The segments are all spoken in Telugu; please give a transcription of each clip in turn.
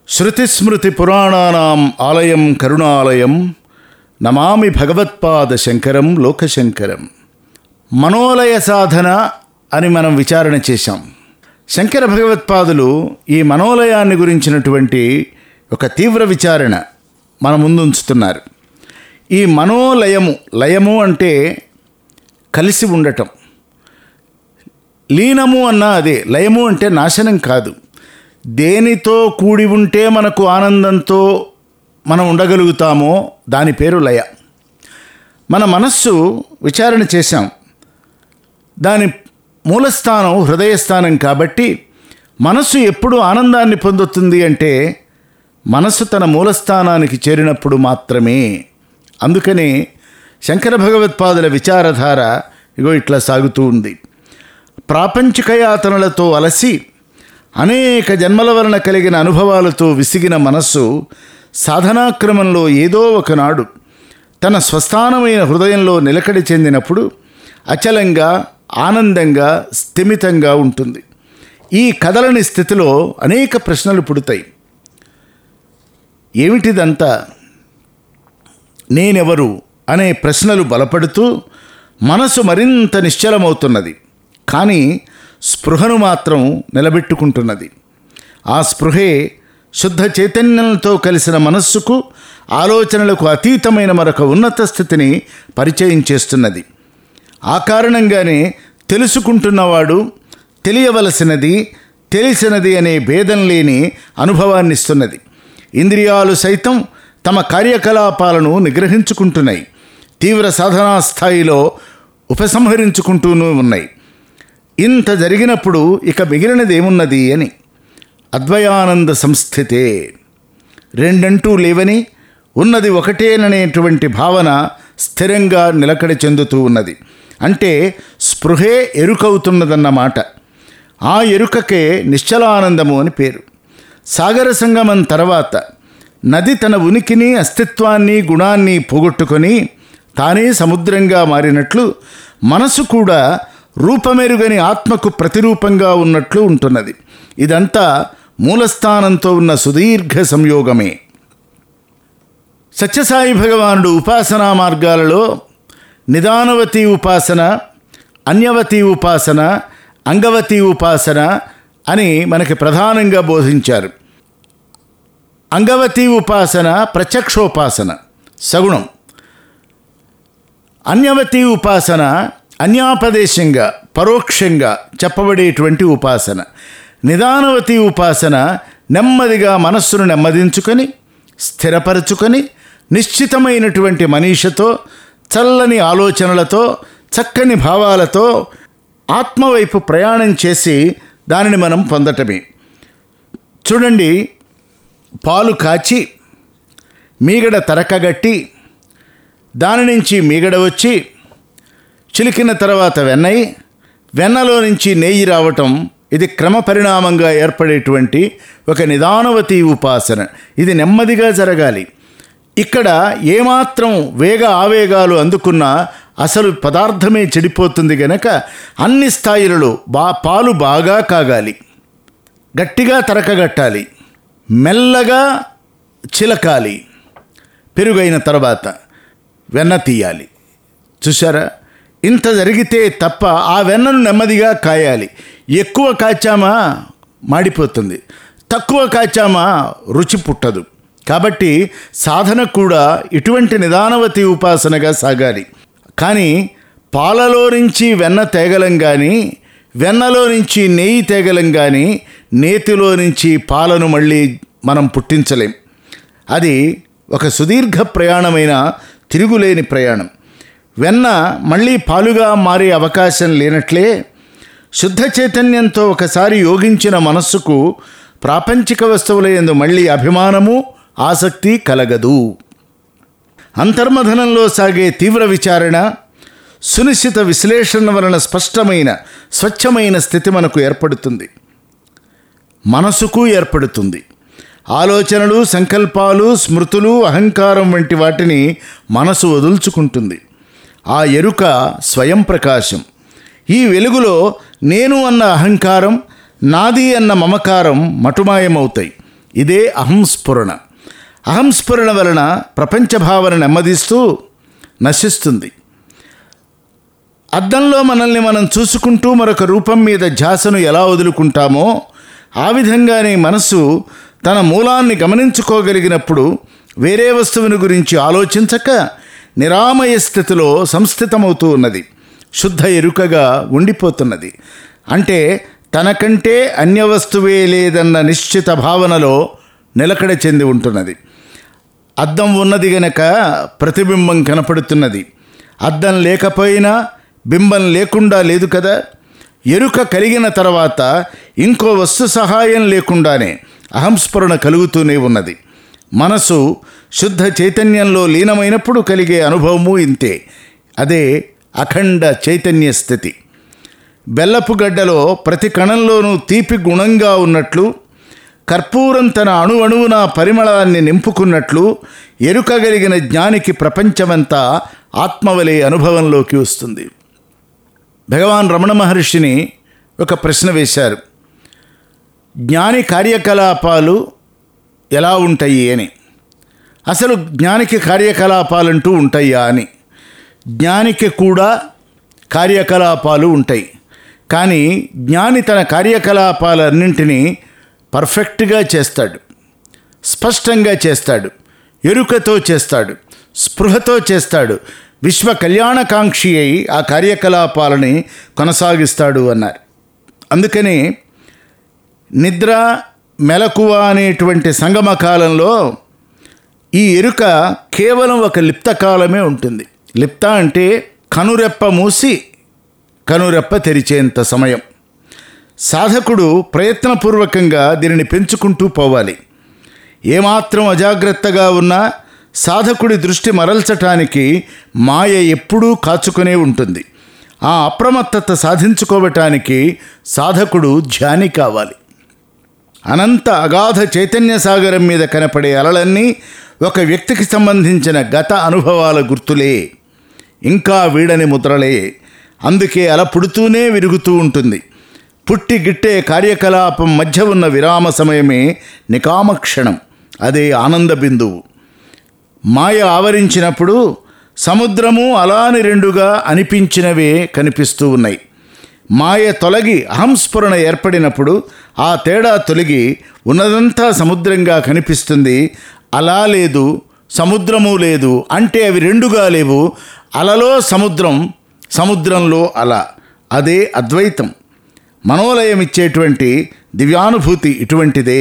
శృతిస్మృతి పురాణానాం ఆలయం కరుణాలయం నమామి భగవత్పాద శంకరం లోకశంకరం మనోలయ సాధన అని మనం విచారణ చేశాం శంకర భగవత్పాదులు ఈ మనోలయాన్ని గురించినటువంటి ఒక తీవ్ర విచారణ మన ముందు ఉంచుతున్నారు ఈ మనోలయము లయము అంటే కలిసి ఉండటం లీనము అన్న అదే లయము అంటే నాశనం కాదు దేనితో కూడి ఉంటే మనకు ఆనందంతో మనం ఉండగలుగుతామో దాని పేరు లయ మన మనస్సు విచారణ చేశాం దాని మూలస్థానం హృదయస్థానం కాబట్టి మనస్సు ఎప్పుడు ఆనందాన్ని పొందుతుంది అంటే మనస్సు తన మూలస్థానానికి చేరినప్పుడు మాత్రమే అందుకనే శంకర భగవత్పాదుల విచారధార ఇగో ఇట్లా సాగుతూ ఉంది ప్రాపంచిక యాతనలతో అలసి అనేక జన్మల వలన కలిగిన అనుభవాలతో విసిగిన మనస్సు సాధనాక్రమంలో ఏదో ఒకనాడు తన స్వస్థానమైన హృదయంలో నిలకడ చెందినప్పుడు అచలంగా ఆనందంగా స్థిమితంగా ఉంటుంది ఈ కదలని స్థితిలో అనేక ప్రశ్నలు పుడతాయి ఏమిటిదంతా నేనెవరు అనే ప్రశ్నలు బలపడుతూ మనసు మరింత నిశ్చలమవుతున్నది కానీ స్పృహను మాత్రం నిలబెట్టుకుంటున్నది ఆ స్పృహే శుద్ధ చైతన్యంతో కలిసిన మనస్సుకు ఆలోచనలకు అతీతమైన మరొక ఉన్నత స్థితిని పరిచయం చేస్తున్నది ఆ కారణంగానే తెలుసుకుంటున్నవాడు తెలియవలసినది తెలిసినది అనే భేదం లేని అనుభవాన్నిస్తున్నది ఇంద్రియాలు సైతం తమ కార్యకలాపాలను నిగ్రహించుకుంటున్నాయి తీవ్ర సాధనా స్థాయిలో ఉపసంహరించుకుంటూనూ ఉన్నాయి ఇంత జరిగినప్పుడు ఇక మిగిలినది ఏమున్నది అని అద్వయానంద సంస్థితే రెండంటూ లేవని ఉన్నది ఒకటేననేటువంటి భావన స్థిరంగా నిలకడ చెందుతూ ఉన్నది అంటే స్పృహే ఎరుకవుతున్నదన్నమాట ఆ ఎరుకకే నిశ్చలానందము అని పేరు సాగర సంగమం తర్వాత నది తన ఉనికిని అస్తిత్వాన్ని గుణాన్ని పోగొట్టుకొని తానే సముద్రంగా మారినట్లు మనసు కూడా రూపమెరుగని ఆత్మకు ప్రతిరూపంగా ఉన్నట్లు ఉంటున్నది ఇదంతా మూలస్థానంతో ఉన్న సుదీర్ఘ సంయోగమే సత్యసాయి భగవానుడు ఉపాసనా మార్గాలలో నిదానవతి ఉపాసన అన్యవతి ఉపాసన అంగవతి ఉపాసన అని మనకి ప్రధానంగా బోధించారు అంగవతి ఉపాసన ప్రత్యక్షోపాసన సగుణం అన్యవతి ఉపాసన అన్యాపదేశంగా పరోక్షంగా చెప్పబడేటువంటి ఉపాసన నిదానవతి ఉపాసన నెమ్మదిగా మనస్సును నెమ్మదించుకొని స్థిరపరచుకొని నిశ్చితమైనటువంటి మనీషతో చల్లని ఆలోచనలతో చక్కని భావాలతో ఆత్మవైపు ప్రయాణం చేసి దానిని మనం పొందటమే చూడండి పాలు కాచి మీగడ తరకగట్టి దాని నుంచి మీగడ వచ్చి చిలికిన తర్వాత వెన్నై వెన్నలో నుంచి నెయ్యి రావటం ఇది క్రమ పరిణామంగా ఏర్పడేటువంటి ఒక నిదానవతి ఉపాసన ఇది నెమ్మదిగా జరగాలి ఇక్కడ ఏమాత్రం వేగ ఆవేగాలు అందుకున్నా అసలు పదార్థమే చెడిపోతుంది గనక అన్ని స్థాయిలలో బా పాలు బాగా కాగాలి గట్టిగా తరకగట్టాలి మెల్లగా చిలకాలి పెరుగైన తర్వాత వెన్న తీయాలి చూసారా ఇంత జరిగితే తప్ప ఆ వెన్నను నెమ్మదిగా కాయాలి ఎక్కువ కాచామా మాడిపోతుంది తక్కువ కాచామా రుచి పుట్టదు కాబట్టి సాధన కూడా ఇటువంటి నిదానవతి ఉపాసనగా సాగాలి కానీ పాలలో నుంచి వెన్న తేగలం కానీ వెన్నలో నుంచి నెయ్యి తేగలం కానీ నేతిలో నుంచి పాలను మళ్ళీ మనం పుట్టించలేం అది ఒక సుదీర్ఘ ప్రయాణమైన తిరుగులేని ప్రయాణం వెన్న మళ్ళీ పాలుగా మారే అవకాశం లేనట్లే శుద్ధ చైతన్యంతో ఒకసారి యోగించిన మనస్సుకు ప్రాపంచిక వస్తువుల యందు మళ్ళీ అభిమానము ఆసక్తి కలగదు అంతర్మథనంలో సాగే తీవ్ర విచారణ సునిశ్చిత విశ్లేషణ వలన స్పష్టమైన స్వచ్ఛమైన స్థితి మనకు ఏర్పడుతుంది మనసుకు ఏర్పడుతుంది ఆలోచనలు సంకల్పాలు స్మృతులు అహంకారం వంటి వాటిని మనసు వదుల్చుకుంటుంది ఆ ఎరుక స్వయం ప్రకాశం ఈ వెలుగులో నేను అన్న అహంకారం నాది అన్న మమకారం మటుమాయమవుతాయి ఇదే అహంస్ఫురణ అహంస్ఫురణ వలన ప్రపంచ భావన నెమ్మదిస్తూ నశిస్తుంది అద్దంలో మనల్ని మనం చూసుకుంటూ మరొక రూపం మీద ధ్యాసను ఎలా వదులుకుంటామో ఆ విధంగానే మనసు తన మూలాన్ని గమనించుకోగలిగినప్పుడు వేరే వస్తువుని గురించి ఆలోచించక నిరామయ స్థితిలో సంస్థితమవుతూ ఉన్నది శుద్ధ ఎరుకగా ఉండిపోతున్నది అంటే తనకంటే అన్య వస్తువే లేదన్న నిశ్చిత భావనలో నిలకడ చెంది ఉంటున్నది అద్దం ఉన్నది గనక ప్రతిబింబం కనపడుతున్నది అద్దం లేకపోయినా బింబం లేకుండా లేదు కదా ఎరుక కలిగిన తర్వాత ఇంకో వస్తు సహాయం లేకుండానే అహంస్ఫురణ కలుగుతూనే ఉన్నది మనసు శుద్ధ చైతన్యంలో లీనమైనప్పుడు కలిగే అనుభవము ఇంతే అదే అఖండ చైతన్య స్థితి బెల్లపు గడ్డలో ప్రతి కణంలోనూ తీపి గుణంగా ఉన్నట్లు కర్పూరం తన అణువణువున పరిమళాన్ని నింపుకున్నట్లు ఎరుకగలిగిన జ్ఞానికి ప్రపంచమంతా ఆత్మవలే అనుభవంలోకి వస్తుంది భగవాన్ రమణ మహర్షిని ఒక ప్రశ్న వేశారు జ్ఞాని కార్యకలాపాలు ఎలా ఉంటాయి అని అసలు జ్ఞానికి కార్యకలాపాలంటూ ఉంటాయా అని జ్ఞానికి కూడా కార్యకలాపాలు ఉంటాయి కానీ జ్ఞాని తన కార్యకలాపాలన్నింటినీ పర్ఫెక్ట్గా చేస్తాడు స్పష్టంగా చేస్తాడు ఎరుకతో చేస్తాడు స్పృహతో చేస్తాడు విశ్వ కళ్యాణకాంక్షి అయి ఆ కార్యకలాపాలని కొనసాగిస్తాడు అన్నారు అందుకని నిద్ర మెలకువ అనేటువంటి సంగమ కాలంలో ఈ ఎరుక కేవలం ఒక లిప్త కాలమే ఉంటుంది లిప్త అంటే కనురెప్ప మూసి కనురెప్ప తెరిచేంత సమయం సాధకుడు ప్రయత్నపూర్వకంగా దీనిని పెంచుకుంటూ పోవాలి ఏమాత్రం అజాగ్రత్తగా ఉన్నా సాధకుడి దృష్టి మరల్చటానికి మాయ ఎప్పుడూ కాచుకునే ఉంటుంది ఆ అప్రమత్తత సాధించుకోవటానికి సాధకుడు ధ్యాని కావాలి అనంత అగాధ చైతన్య సాగరం మీద కనపడే అలలన్నీ ఒక వ్యక్తికి సంబంధించిన గత అనుభవాల గుర్తులే ఇంకా వీడని ముద్రలే అందుకే అల పుడుతూనే విరుగుతూ ఉంటుంది పుట్టి గిట్టే కార్యకలాపం మధ్య ఉన్న విరామ సమయమే నికామక్షణం అదే ఆనంద బిందువు మాయ ఆవరించినప్పుడు సముద్రము అలాని రెండుగా అనిపించినవే కనిపిస్తూ ఉన్నాయి మాయ తొలగి అహంస్ఫురణ ఏర్పడినప్పుడు ఆ తేడా తొలగి ఉన్నదంతా సముద్రంగా కనిపిస్తుంది అలా లేదు సముద్రము లేదు అంటే అవి రెండుగా లేవు అలలో సముద్రం సముద్రంలో అల అదే అద్వైతం మనోలయం ఇచ్చేటువంటి దివ్యానుభూతి ఇటువంటిదే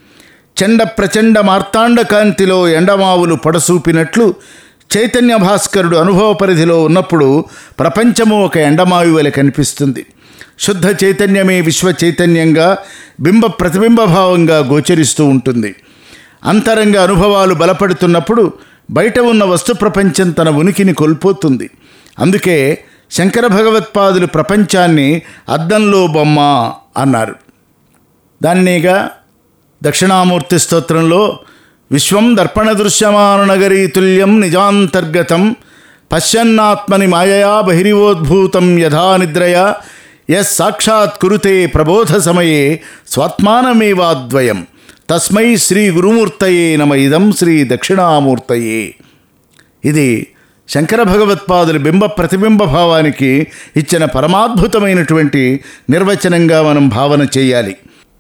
చండ ప్రచండ మార్తాండ కాంతిలో ఎండమావులు పడసూపినట్లు చైతన్య భాస్కరుడు అనుభవ పరిధిలో ఉన్నప్పుడు ప్రపంచము ఒక ఎండమావి వలె కనిపిస్తుంది శుద్ధ చైతన్యమే విశ్వ చైతన్యంగా బింబ ప్రతిబింబ భావంగా గోచరిస్తూ ఉంటుంది అంతరంగ అనుభవాలు బలపడుతున్నప్పుడు బయట ఉన్న వస్తు ప్రపంచం తన ఉనికిని కోల్పోతుంది అందుకే శంకర భగవత్పాదులు ప్రపంచాన్ని అద్దంలో బొమ్మ అన్నారు దాన్నిగా దక్షిణామూర్తి స్తోత్రంలో విశ్వం దర్పణ దృశ్యమాన నగరీ తుల్యం నిజాంతర్గతం పశ్యన్నాత్మని మాయయా బహిరివోద్భూతం యథా నిద్రయా యస్ సాక్షాత్ కురుతే ప్రబోధ సమయే స్వాత్మానమేవాద్వయం తస్మై శ్రీ గురుమూర్తయే నమ ఇదం శ్రీ దక్షిణామూర్తయే ఇది శంకర భగవత్పాదుల బింబ ప్రతిబింబ భావానికి ఇచ్చిన పరమాద్భుతమైనటువంటి నిర్వచనంగా మనం భావన చేయాలి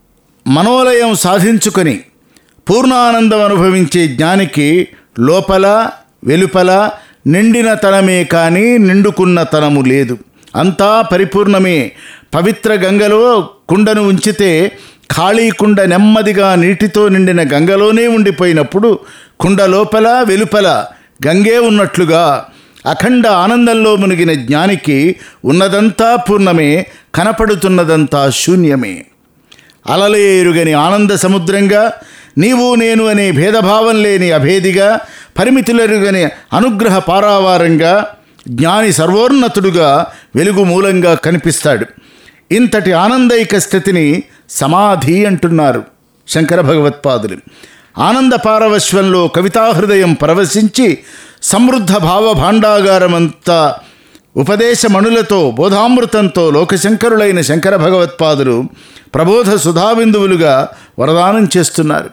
మనోలయం సాధించుకొని పూర్ణానందం అనుభవించే జ్ఞానికి లోపల వెలుపల నిండిన తనమే కానీ నిండుకున్న తనము లేదు అంతా పరిపూర్ణమే పవిత్ర గంగలో కుండను ఉంచితే ఖాళీ కుండ నెమ్మదిగా నీటితో నిండిన గంగలోనే ఉండిపోయినప్పుడు కుండ లోపల వెలుపల గంగే ఉన్నట్లుగా అఖండ ఆనందంలో మునిగిన జ్ఞానికి ఉన్నదంతా పూర్ణమే కనపడుతున్నదంతా శూన్యమే అలలే ఎరుగని ఆనంద సముద్రంగా నీవు నేను అనే భేదభావం లేని అభేదిగా పరిమితులెరుగని అనుగ్రహ పారావారంగా జ్ఞాని సర్వోన్నతుడుగా వెలుగు మూలంగా కనిపిస్తాడు ఇంతటి ఆనందైక స్థితిని సమాధి అంటున్నారు శంకర భగవత్పాదులు ఆనంద పారవశ్వంలో కవితాహృదయం పరవశించి సమృద్ధ భావ భాండాగారమంతా ఉపదేశమణులతో బోధామృతంతో లోకశంకరులైన శంకర భగవత్పాదులు ప్రబోధ సుధాబిందువులుగా వరదానం చేస్తున్నారు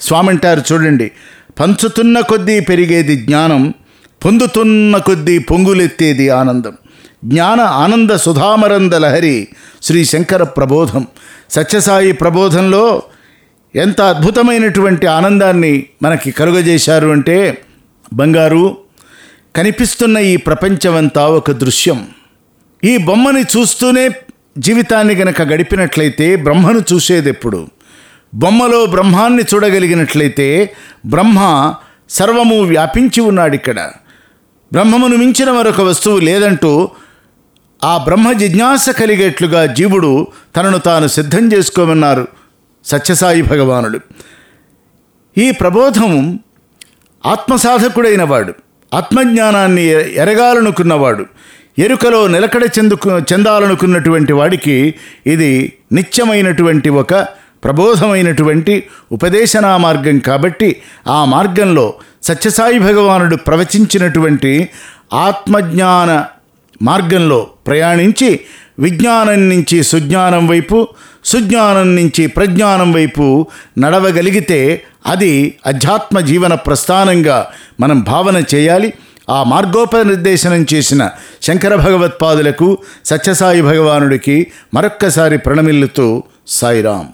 స్వామి అంటారు చూడండి పంచుతున్న కొద్దీ పెరిగేది జ్ఞానం పొందుతున్న కొద్దీ పొంగులెత్తేది ఆనందం జ్ఞాన ఆనంద సుధామరంద లహరి శ్రీ శంకర ప్రబోధం సత్యసాయి ప్రబోధంలో ఎంత అద్భుతమైనటువంటి ఆనందాన్ని మనకి కలుగజేశారు అంటే బంగారు కనిపిస్తున్న ఈ ప్రపంచమంతా ఒక దృశ్యం ఈ బొమ్మని చూస్తూనే జీవితాన్ని గనక గడిపినట్లయితే బ్రహ్మను చూసేది ఎప్పుడు బొమ్మలో బ్రహ్మాన్ని చూడగలిగినట్లయితే బ్రహ్మ సర్వము వ్యాపించి ఉన్నాడు ఇక్కడ బ్రహ్మమును మించిన మరొక వస్తువు లేదంటూ ఆ బ్రహ్మ జిజ్ఞాస కలిగేట్లుగా జీవుడు తనను తాను సిద్ధం చేసుకోమన్నారు సత్యసాయి భగవానుడు ఈ ప్రబోధం ఆత్మసాధకుడైన వాడు ఆత్మజ్ఞానాన్ని ఎ- ఎరగాలనుకున్నవాడు ఎరుకలో నిలకడ చెందుకు చెందాలనుకున్నటువంటి వాడికి ఇది నిత్యమైనటువంటి ఒక ప్రబోధమైనటువంటి ఉపదేశనా మార్గం కాబట్టి ఆ మార్గంలో సత్యసాయి భగవానుడు ప్రవచించినటువంటి ఆత్మజ్ఞాన మార్గంలో ప్రయాణించి విజ్ఞానం నుంచి సుజ్ఞానం వైపు సుజ్ఞానం నుంచి ప్రజ్ఞానం వైపు నడవగలిగితే అది అధ్యాత్మ జీవన ప్రస్థానంగా మనం భావన చేయాలి ఆ మార్గోపనిర్దేశనం చేసిన శంకర భగవత్పాదులకు సత్యసాయి భగవానుడికి మరొక్కసారి ప్రణమిల్లుతూ సాయిరాం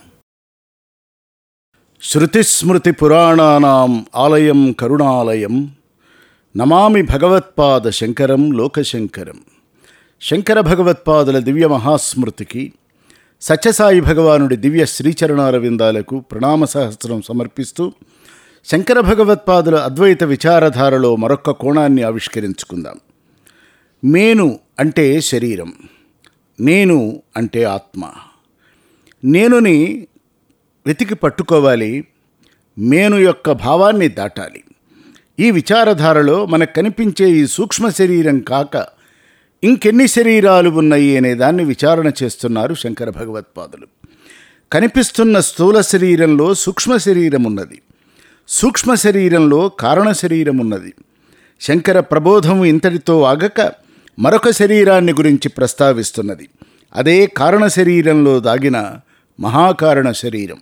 శృతిస్మృతి పురాణానాం ఆలయం కరుణాలయం నమామి భగవత్పాద శంకరం లోకశంకరం శంకర భగవత్పాదుల దివ్య మహాస్మృతికి సత్యసాయి భగవానుడి దివ్య శ్రీచరణారవిందాలకు ప్రణామ సహస్రం సమర్పిస్తూ శంకర భగవత్పాదుల అద్వైత విచారధారలో మరొక్క కోణాన్ని ఆవిష్కరించుకుందాం మేను అంటే శరీరం నేను అంటే ఆత్మ నేనుని వెతికి పట్టుకోవాలి మేను యొక్క భావాన్ని దాటాలి ఈ విచారధారలో మనకు కనిపించే ఈ సూక్ష్మ శరీరం కాక ఇంకెన్ని శరీరాలు ఉన్నాయి అనే దాన్ని విచారణ చేస్తున్నారు శంకర భగవత్పాదులు కనిపిస్తున్న స్థూల శరీరంలో సూక్ష్మ శరీరం ఉన్నది సూక్ష్మ శరీరంలో కారణ శరీరం ఉన్నది శంకర ప్రబోధము ఇంతటితో ఆగక మరొక శరీరాన్ని గురించి ప్రస్తావిస్తున్నది అదే కారణ శరీరంలో దాగిన మహాకారణ శరీరం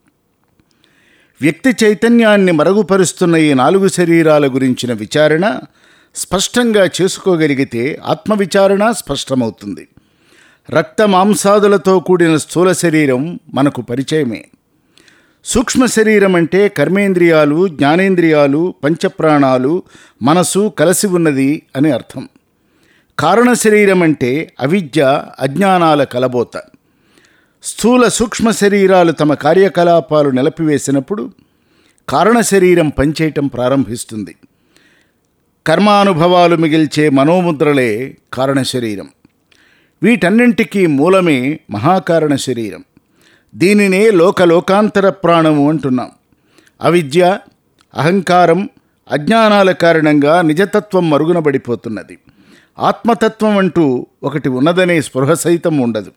వ్యక్తి చైతన్యాన్ని మరుగుపరుస్తున్న ఈ నాలుగు శరీరాల గురించిన విచారణ స్పష్టంగా చేసుకోగలిగితే ఆత్మవిచారణ స్పష్టమవుతుంది రక్త మాంసాదులతో కూడిన స్థూల శరీరం మనకు పరిచయమే సూక్ష్మ శరీరం అంటే కర్మేంద్రియాలు జ్ఞానేంద్రియాలు పంచప్రాణాలు మనసు కలిసి ఉన్నది అని అర్థం కారణ శరీరం అంటే అవిద్య అజ్ఞానాల కలబోత స్థూల సూక్ష్మ శరీరాలు తమ కార్యకలాపాలు నిలిపివేసినప్పుడు కారణ శరీరం పనిచేయటం ప్రారంభిస్తుంది కర్మానుభవాలు మిగిల్చే మనోముద్రలే కారణ శరీరం వీటన్నింటికీ మూలమే మహాకారణ శరీరం దీనినే లోకలోకాంతర ప్రాణము అంటున్నాం అవిద్య అహంకారం అజ్ఞానాల కారణంగా నిజతత్వం మరుగునబడిపోతున్నది ఆత్మతత్వం అంటూ ఒకటి ఉన్నదనే స్పృహ సైతం ఉండదు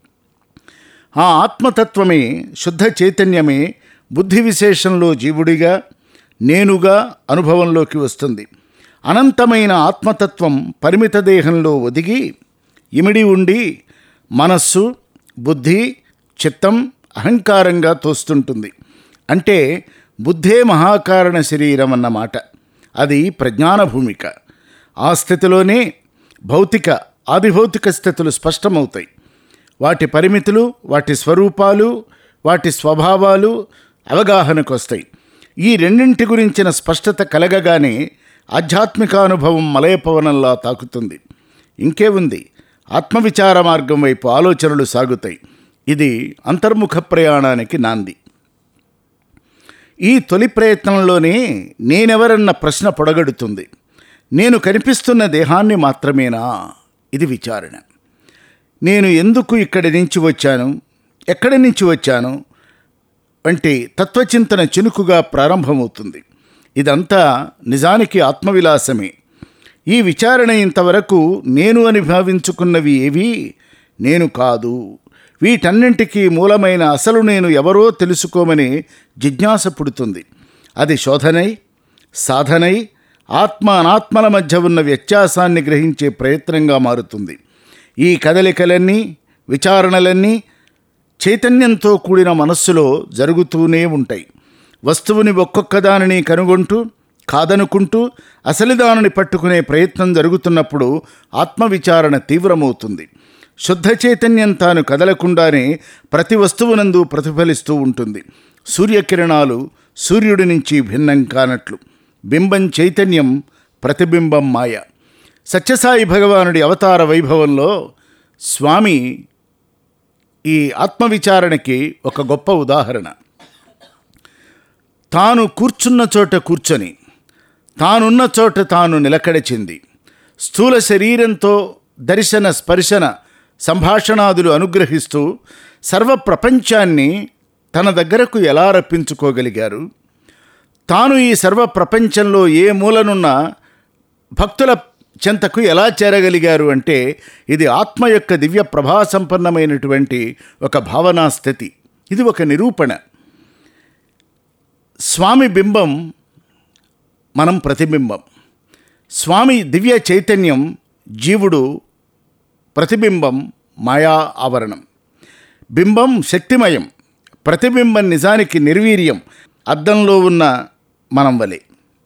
ఆ ఆత్మతత్వమే శుద్ధ చైతన్యమే బుద్ధి విశేషంలో జీవుడిగా నేనుగా అనుభవంలోకి వస్తుంది అనంతమైన ఆత్మతత్వం పరిమిత దేహంలో ఒదిగి ఇమిడి ఉండి మనస్సు బుద్ధి చిత్తం అహంకారంగా తోస్తుంటుంది అంటే బుద్ధే మహాకారణ శరీరం అన్నమాట అది ప్రజ్ఞాన భూమిక ఆ స్థితిలోనే భౌతిక ఆదిభౌతిక స్థితులు స్పష్టమవుతాయి వాటి పరిమితులు వాటి స్వరూపాలు వాటి స్వభావాలు అవగాహనకు వస్తాయి ఈ రెండింటి గురించిన స్పష్టత కలగగానే ఆధ్యాత్మిక అనుభవం మలయపవనంలా తాకుతుంది ఇంకే ఉంది ఆత్మవిచార మార్గం వైపు ఆలోచనలు సాగుతాయి ఇది అంతర్ముఖ ప్రయాణానికి నాంది ఈ తొలి ప్రయత్నంలోనే నేనెవరన్న ప్రశ్న పొడగడుతుంది నేను కనిపిస్తున్న దేహాన్ని మాత్రమేనా ఇది విచారణ నేను ఎందుకు ఇక్కడి నుంచి వచ్చాను ఎక్కడి నుంచి వచ్చాను వంటి తత్వచింతన చినుకుగా ప్రారంభమవుతుంది ఇదంతా నిజానికి ఆత్మవిలాసమే ఈ విచారణ ఇంతవరకు నేను అని భావించుకున్నవి ఏవి నేను కాదు వీటన్నింటికీ మూలమైన అసలు నేను ఎవరో తెలుసుకోమని జిజ్ఞాస పుడుతుంది అది శోధనై సాధనై ఆత్మ అనాత్మల మధ్య ఉన్న వ్యత్యాసాన్ని గ్రహించే ప్రయత్నంగా మారుతుంది ఈ కదలికలన్నీ విచారణలన్నీ చైతన్యంతో కూడిన మనస్సులో జరుగుతూనే ఉంటాయి వస్తువుని ఒక్కొక్క దానిని కనుగొంటూ కాదనుకుంటూ అసలు దానిని పట్టుకునే ప్రయత్నం జరుగుతున్నప్పుడు ఆత్మవిచారణ తీవ్రమవుతుంది శుద్ధ చైతన్యం తాను కదలకుండానే ప్రతి వస్తువునందు ప్రతిఫలిస్తూ ఉంటుంది సూర్యకిరణాలు సూర్యుడి నుంచి భిన్నం కానట్లు బింబం చైతన్యం ప్రతిబింబం మాయ సత్యసాయి భగవానుడి అవతార వైభవంలో స్వామి ఈ ఆత్మవిచారణకి ఒక గొప్ప ఉదాహరణ తాను కూర్చున్న చోట కూర్చొని తానున్న చోట తాను నిలకడ చెంది స్థూల శరీరంతో దర్శన స్పర్శన సంభాషణాదులు అనుగ్రహిస్తూ సర్వ ప్రపంచాన్ని తన దగ్గరకు ఎలా రప్పించుకోగలిగారు తాను ఈ సర్వ ప్రపంచంలో ఏ మూలనున్న భక్తుల చెంతకు ఎలా చేరగలిగారు అంటే ఇది ఆత్మ యొక్క దివ్య ప్రభా సంపన్నమైనటువంటి ఒక భావనా స్థితి ఇది ఒక నిరూపణ స్వామి బింబం మనం ప్రతిబింబం స్వామి దివ్య చైతన్యం జీవుడు ప్రతిబింబం మాయా ఆవరణం బింబం శక్తిమయం ప్రతిబింబం నిజానికి నిర్వీర్యం అద్దంలో ఉన్న మనం వలె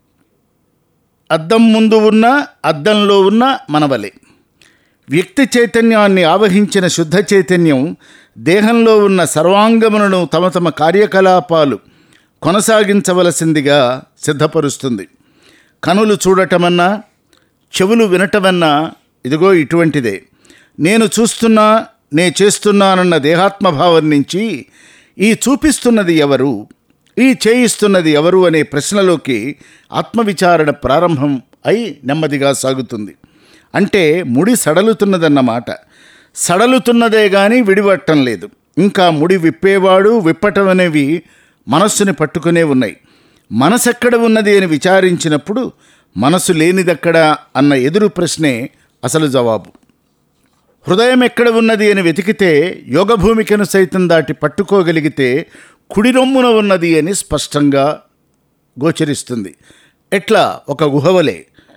అద్దం ముందు ఉన్న అద్దంలో ఉన్న మనవలే వ్యక్తి చైతన్యాన్ని ఆవహించిన శుద్ధ చైతన్యం దేహంలో ఉన్న సర్వాంగములను తమ తమ కార్యకలాపాలు కొనసాగించవలసిందిగా సిద్ధపరుస్తుంది కనులు చూడటమన్నా చెవులు వినటమన్నా ఇదిగో ఇటువంటిదే నేను చూస్తున్నా నే చేస్తున్నానన్న దేహాత్మభావం నుంచి ఈ చూపిస్తున్నది ఎవరు ఈ చేయిస్తున్నది ఎవరు అనే ప్రశ్నలోకి ఆత్మవిచారణ ప్రారంభం అయి నెమ్మదిగా సాగుతుంది అంటే ముడి సడలుతున్నదన్నమాట సడలుతున్నదే కానీ విడివట్టం లేదు ఇంకా ముడి విప్పేవాడు విప్పటం అనేవి మనస్సుని పట్టుకునే ఉన్నాయి మనసు ఎక్కడ ఉన్నది అని విచారించినప్పుడు మనసు లేనిదెక్కడా అన్న ఎదురు ప్రశ్నే అసలు జవాబు హృదయం ఎక్కడ ఉన్నది అని వెతికితే యోగభూమికను సైతం దాటి పట్టుకోగలిగితే కుడి రొమ్మున ఉన్నది అని స్పష్టంగా గోచరిస్తుంది ఎట్లా ఒక గుహ వలె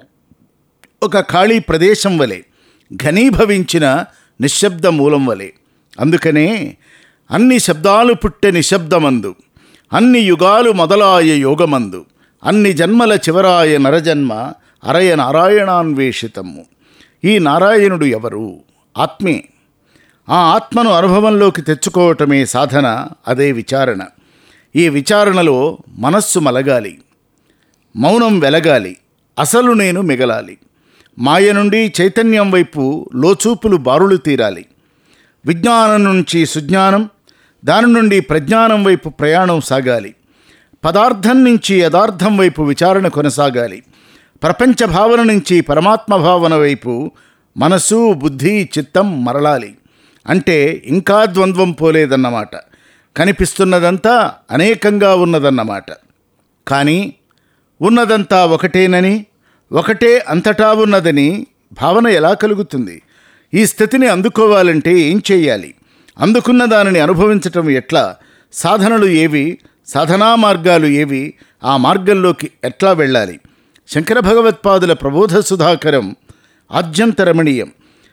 ఒక ఖాళీ ప్రదేశం వలె ఘనీభవించిన నిశ్శబ్ద మూలం వలె అందుకనే అన్ని శబ్దాలు పుట్టే నిశ్శబ్దమందు అన్ని యుగాలు మొదలాయ యోగమందు అన్ని జన్మల చివరాయ నరజన్మ అరయ నారాయణాన్వేషితము ఈ నారాయణుడు ఎవరు ఆత్మే ఆ ఆత్మను అనుభవంలోకి తెచ్చుకోవటమే సాధన అదే విచారణ ఈ విచారణలో మనస్సు మలగాలి మౌనం వెలగాలి అసలు నేను మిగలాలి మాయ నుండి చైతన్యం వైపు లోచూపులు బారులు తీరాలి విజ్ఞానం నుంచి సుజ్ఞానం దాని నుండి ప్రజ్ఞానం వైపు ప్రయాణం సాగాలి పదార్థం నుంచి యథార్థం వైపు విచారణ కొనసాగాలి ప్రపంచ భావన నుంచి పరమాత్మ భావన వైపు మనసు బుద్ధి చిత్తం మరలాలి అంటే ఇంకా ద్వంద్వం పోలేదన్నమాట కనిపిస్తున్నదంతా అనేకంగా ఉన్నదన్నమాట కానీ ఉన్నదంతా ఒకటేనని ఒకటే అంతటా ఉన్నదని భావన ఎలా కలుగుతుంది ఈ స్థితిని అందుకోవాలంటే ఏం చేయాలి అందుకున్న దానిని అనుభవించటం ఎట్లా సాధనలు ఏవి సాధనా మార్గాలు ఏవి ఆ మార్గంలోకి ఎట్లా వెళ్ళాలి శంకర భగవత్పాదుల ప్రబోధ సుధాకరం ఆద్యంతరమణీయం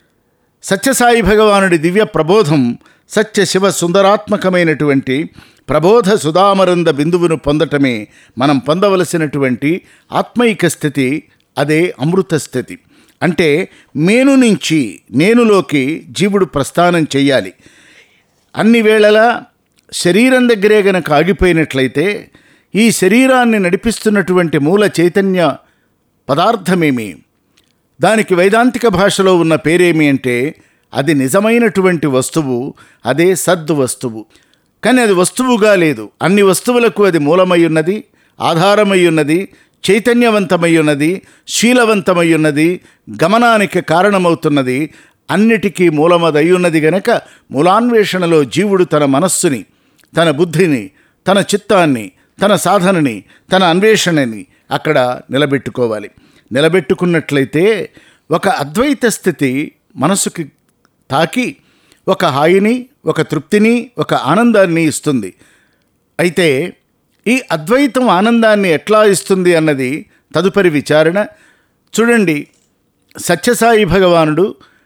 సత్యసాయి భగవానుడి దివ్య ప్రబోధం సత్య శివ సుందరాత్మకమైనటువంటి ప్రబోధ సుధామరంద బిందువును పొందటమే మనం పొందవలసినటువంటి ఆత్మైక స్థితి అదే అమృత స్థితి అంటే మేను నుంచి నేనులోకి జీవుడు ప్రస్థానం చెయ్యాలి అన్ని వేళలా శరీరం దగ్గరే గనక ఆగిపోయినట్లయితే ఈ శరీరాన్ని నడిపిస్తున్నటువంటి మూల చైతన్య పదార్థమేమి దానికి వైదాంతిక భాషలో ఉన్న పేరేమి అంటే అది నిజమైనటువంటి వస్తువు అదే సద్ వస్తువు కానీ అది వస్తువుగా లేదు అన్ని వస్తువులకు అది మూలమై ఉన్నది ఆధారమై ఉన్నది చైతన్యవంతమై ఉన్నది శీలవంతమై ఉన్నది గమనానికి కారణమవుతున్నది అన్నిటికీ మూలమదై ఉన్నది గనక మూలాన్వేషణలో జీవుడు తన మనస్సుని తన బుద్ధిని తన చిత్తాన్ని తన సాధనని తన అన్వేషణని అక్కడ నిలబెట్టుకోవాలి నిలబెట్టుకున్నట్లయితే ఒక అద్వైత స్థితి మనసుకి తాకి ఒక హాయిని ఒక తృప్తిని ఒక ఆనందాన్ని ఇస్తుంది అయితే ఈ అద్వైతం ఆనందాన్ని ఎట్లా ఇస్తుంది అన్నది తదుపరి విచారణ చూడండి సత్యసాయి భగవానుడు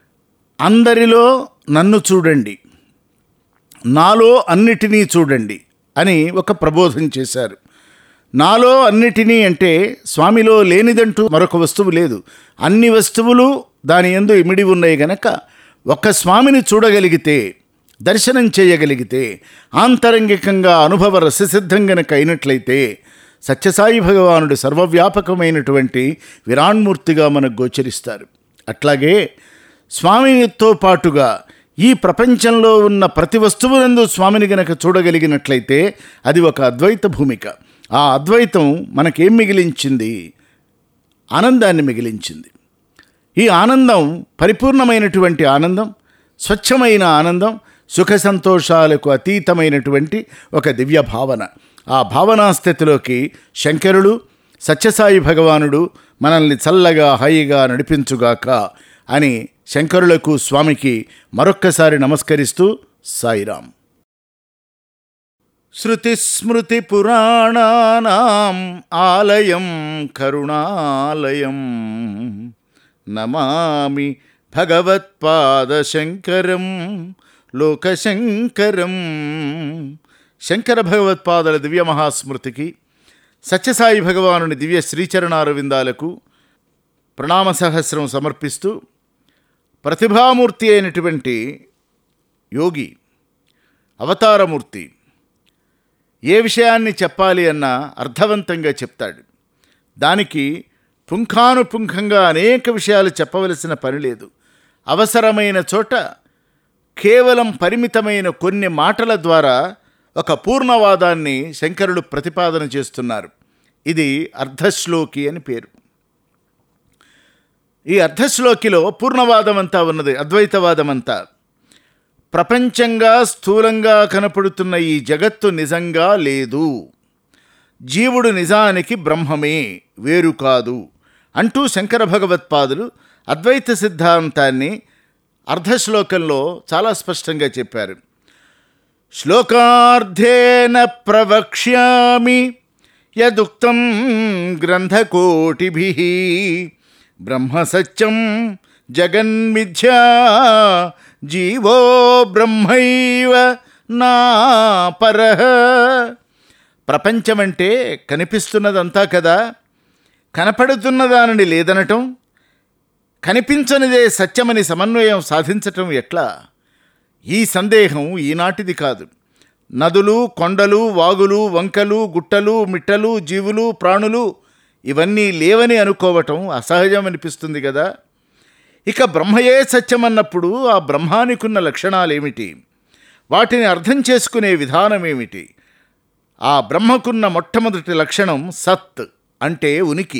అందరిలో నన్ను చూడండి నాలో అన్నిటినీ చూడండి అని ఒక ప్రబోధం చేశారు నాలో అన్నిటినీ అంటే స్వామిలో లేనిదంటూ మరొక వస్తువు లేదు అన్ని వస్తువులు దాని ఎందు ఇమిడి ఉన్నాయి గనక ఒక్క స్వామిని చూడగలిగితే దర్శనం చేయగలిగితే ఆంతరంగికంగా అనుభవ రససిద్ధం గనక అయినట్లయితే సత్యసాయి భగవానుడు సర్వవ్యాపకమైనటువంటి విరాణ్మూర్తిగా మనకు గోచరిస్తారు అట్లాగే స్వామితో పాటుగా ఈ ప్రపంచంలో ఉన్న ప్రతి వస్తువునందు స్వామిని గనక చూడగలిగినట్లయితే అది ఒక అద్వైత భూమిక ఆ అద్వైతం మనకేం మిగిలించింది ఆనందాన్ని మిగిలించింది ఈ ఆనందం పరిపూర్ణమైనటువంటి ఆనందం స్వచ్ఛమైన ఆనందం సుఖ సంతోషాలకు అతీతమైనటువంటి ఒక దివ్య భావన ఆ భావనా స్థితిలోకి శంకరుడు సత్యసాయి భగవానుడు మనల్ని చల్లగా హాయిగా నడిపించుగాక అని శంకరులకు స్వామికి మరొక్కసారి నమస్కరిస్తూ సాయిరాం శృతిస్మృతిపురాణానాం ఆలయం కరుణాలయం నమామి భగవత్పాదశంకరం లోకశంకరం శంకర భగవత్పాదల దివ్య మహాస్మృతికి సత్యసాయి భగవానుని దివ్య శ్రీచరణారవిందాలకు ప్రణామ సహస్రం సమర్పిస్తూ ప్రతిభామూర్తి అయినటువంటి యోగి అవతారమూర్తి ఏ విషయాన్ని చెప్పాలి అన్నా అర్థవంతంగా చెప్తాడు దానికి పుంఖానుపుంఖంగా అనేక విషయాలు చెప్పవలసిన పని లేదు అవసరమైన చోట కేవలం పరిమితమైన కొన్ని మాటల ద్వారా ఒక పూర్ణవాదాన్ని శంకరుడు ప్రతిపాదన చేస్తున్నారు ఇది అర్ధశ్లోకి అని పేరు ఈ అర్ధశ్లోకిలో పూర్ణవాదం అంతా ఉన్నది అద్వైతవాదం అంతా ప్రపంచంగా స్థూలంగా కనపడుతున్న ఈ జగత్తు నిజంగా లేదు జీవుడు నిజానికి బ్రహ్మమే వేరు కాదు అంటూ శంకర భగవత్పాదులు అద్వైత సిద్ధాంతాన్ని అర్ధశ్లోకంలో చాలా స్పష్టంగా చెప్పారు శ్లోకార్థేన ప్రవక్ష్యామి యదుక్తం గ్రంథకోటిభి బ్రహ్మసత్యం జగన్మిథ్యా జీవో బ్రహ్మైవ నా పరః ప్రపంచమంటే కనిపిస్తున్నదంతా కదా కనపడుతున్న దానిని లేదనటం కనిపించనిదే సత్యమని సమన్వయం సాధించటం ఎట్లా ఈ సందేహం ఈనాటిది కాదు నదులు కొండలు వాగులు వంకలు గుట్టలు మిట్టలు జీవులు ప్రాణులు ఇవన్నీ లేవని అనుకోవటం అసహజం అనిపిస్తుంది కదా ఇక బ్రహ్మయే సత్యమన్నప్పుడు ఆ బ్రహ్మానికున్న లక్షణాలేమిటి వాటిని అర్థం చేసుకునే విధానం ఏమిటి ఆ బ్రహ్మకున్న మొట్టమొదటి లక్షణం సత్ అంటే ఉనికి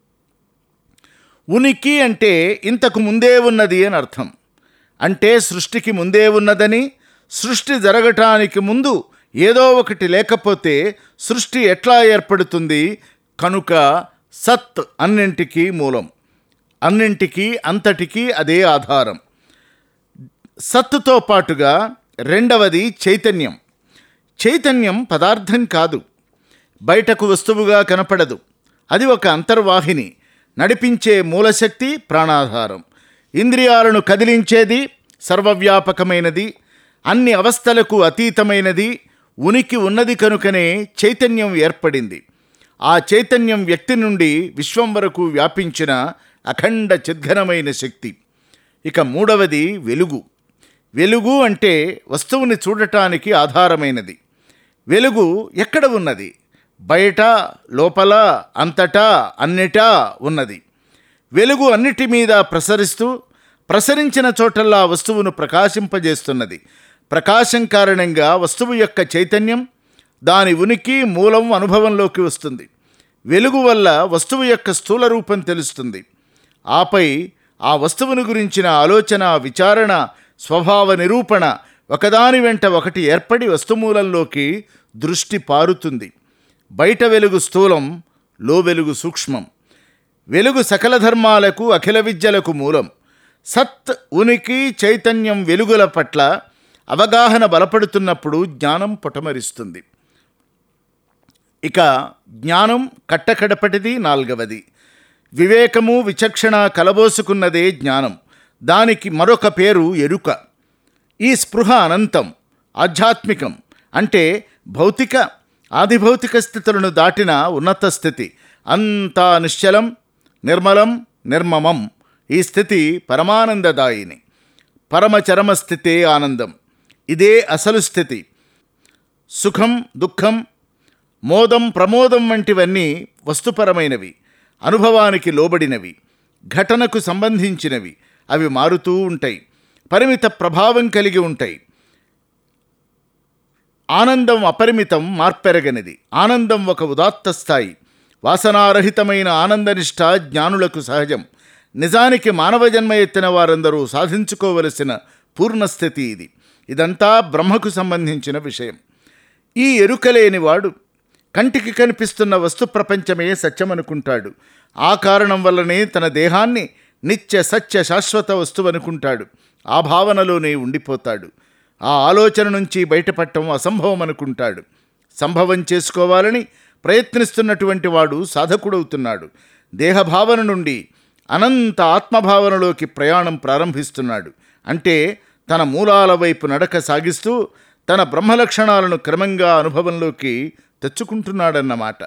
ఉనికి అంటే ఇంతకు ముందే ఉన్నది అని అర్థం అంటే సృష్టికి ముందే ఉన్నదని సృష్టి జరగటానికి ముందు ఏదో ఒకటి లేకపోతే సృష్టి ఎట్లా ఏర్పడుతుంది కనుక సత్ అన్నింటికీ మూలం అన్నింటికీ అంతటికీ అదే ఆధారం సత్తుతో పాటుగా రెండవది చైతన్యం చైతన్యం పదార్థం కాదు బయటకు వస్తువుగా కనపడదు అది ఒక అంతర్వాహిని నడిపించే మూలశక్తి ప్రాణాధారం ఇంద్రియాలను కదిలించేది సర్వవ్యాపకమైనది అన్ని అవస్థలకు అతీతమైనది ఉనికి ఉన్నది కనుకనే చైతన్యం ఏర్పడింది ఆ చైతన్యం వ్యక్తి నుండి విశ్వం వరకు వ్యాపించిన అఖండ చిద్ఘనమైన శక్తి ఇక మూడవది వెలుగు వెలుగు అంటే వస్తువుని చూడటానికి ఆధారమైనది వెలుగు ఎక్కడ ఉన్నది బయట లోపల అంతటా అన్నిటా ఉన్నది వెలుగు అన్నిటి మీద ప్రసరిస్తూ ప్రసరించిన చోటల్లా వస్తువును ప్రకాశింపజేస్తున్నది ప్రకాశం కారణంగా వస్తువు యొక్క చైతన్యం దాని ఉనికి మూలం అనుభవంలోకి వస్తుంది వెలుగు వల్ల వస్తువు యొక్క స్థూల రూపం తెలుస్తుంది ఆపై ఆ వస్తువును గురించిన ఆలోచన విచారణ స్వభావ నిరూపణ ఒకదాని వెంట ఒకటి ఏర్పడి వస్తుమూలంలోకి దృష్టి పారుతుంది బయట వెలుగు స్థూలం లో వెలుగు సూక్ష్మం వెలుగు సకల ధర్మాలకు అఖిల విద్యలకు మూలం సత్ ఉనికి చైతన్యం వెలుగుల పట్ల అవగాహన బలపడుతున్నప్పుడు జ్ఞానం పొటమరిస్తుంది ఇక జ్ఞానం కట్టకడపటిది నాల్గవది వివేకము విచక్షణ కలబోసుకున్నదే జ్ఞానం దానికి మరొక పేరు ఎరుక ఈ స్పృహ అనంతం ఆధ్యాత్మికం అంటే భౌతిక ఆదిభౌతిక స్థితులను దాటిన ఉన్నత స్థితి అంతా నిశ్చలం నిర్మలం నిర్మమం ఈ స్థితి పరమానందదాయిని పరమచరమ స్థితే ఆనందం ఇదే అసలు స్థితి సుఖం దుఃఖం మోదం ప్రమోదం వంటివన్నీ వస్తుపరమైనవి అనుభవానికి లోబడినవి ఘటనకు సంబంధించినవి అవి మారుతూ ఉంటాయి పరిమిత ప్రభావం కలిగి ఉంటాయి ఆనందం అపరిమితం మార్పెరగనిది ఆనందం ఒక ఉదాత్త స్థాయి వాసనారహితమైన ఆనందనిష్ట జ్ఞానులకు సహజం నిజానికి మానవ జన్మ ఎత్తిన వారందరూ సాధించుకోవలసిన పూర్ణస్థితి ఇది ఇదంతా బ్రహ్మకు సంబంధించిన విషయం ఈ ఎరుకలేనివాడు కంటికి కనిపిస్తున్న వస్తు ప్రపంచమే సత్యమనుకుంటాడు ఆ కారణం వల్లనే తన దేహాన్ని నిత్య సత్య శాశ్వత వస్తువు అనుకుంటాడు ఆ భావనలోనే ఉండిపోతాడు ఆ ఆలోచన నుంచి బయటపడటం అసంభవం అనుకుంటాడు సంభవం చేసుకోవాలని ప్రయత్నిస్తున్నటువంటి వాడు సాధకుడవుతున్నాడు దేహభావన నుండి అనంత ఆత్మభావనలోకి ప్రయాణం ప్రారంభిస్తున్నాడు అంటే తన మూలాల వైపు నడక సాగిస్తూ తన బ్రహ్మలక్షణాలను క్రమంగా అనుభవంలోకి తెచ్చుకుంటున్నాడన్నమాట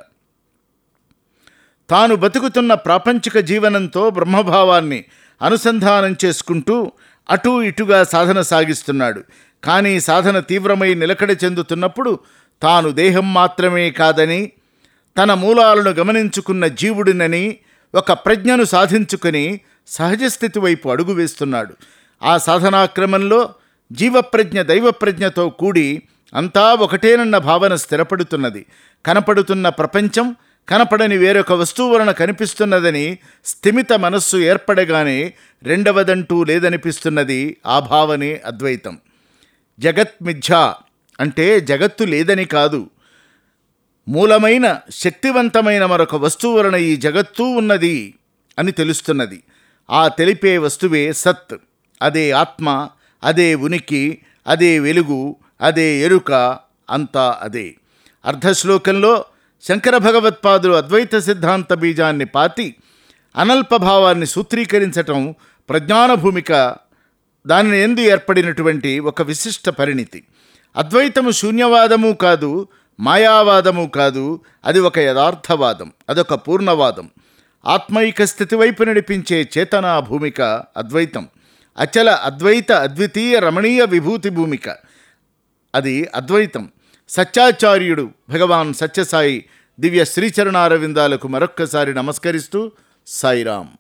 తాను బతుకుతున్న ప్రాపంచిక జీవనంతో బ్రహ్మభావాన్ని అనుసంధానం చేసుకుంటూ అటూ ఇటుగా సాధన సాగిస్తున్నాడు కానీ సాధన తీవ్రమై నిలకడ చెందుతున్నప్పుడు తాను దేహం మాత్రమే కాదని తన మూలాలను గమనించుకున్న జీవుడినని ఒక ప్రజ్ఞను సాధించుకుని సహజస్థితి వైపు అడుగు వేస్తున్నాడు ఆ సాధనా క్రమంలో జీవప్రజ్ఞ దైవప్రజ్ఞతో కూడి అంతా ఒకటేనన్న భావన స్థిరపడుతున్నది కనపడుతున్న ప్రపంచం కనపడని వేరొక వస్తువు వలన కనిపిస్తున్నదని స్థిమిత మనస్సు ఏర్పడగానే రెండవదంటూ లేదనిపిస్తున్నది ఆ భావనే అద్వైతం జగత్ మిథ్య అంటే జగత్తు లేదని కాదు మూలమైన శక్తివంతమైన మరొక వస్తువు వలన ఈ జగత్తు ఉన్నది అని తెలుస్తున్నది ఆ తెలిపే వస్తువే సత్ అదే ఆత్మ అదే ఉనికి అదే వెలుగు అదే ఎరుక అంతా అదే అర్ధశ్లోకంలో శంకర భగవత్పాదులు అద్వైత సిద్ధాంత బీజాన్ని పాతి అనల్పభావాన్ని సూత్రీకరించటం ప్రజ్ఞాన భూమిక దానిని ఎందు ఏర్పడినటువంటి ఒక విశిష్ట పరిణితి అద్వైతము శూన్యవాదము కాదు మాయావాదము కాదు అది ఒక యథార్థవాదం అదొక పూర్ణవాదం ఆత్మైక స్థితి వైపు నడిపించే చేతనా భూమిక అద్వైతం అచల అద్వైత అద్వితీయ రమణీయ విభూతి భూమిక అది అద్వైతం సత్యాచార్యుడు భగవాన్ సత్యసాయి దివ్య శ్రీచరణారవిందాలకు మరొక్కసారి నమస్కరిస్తూ సాయిరాం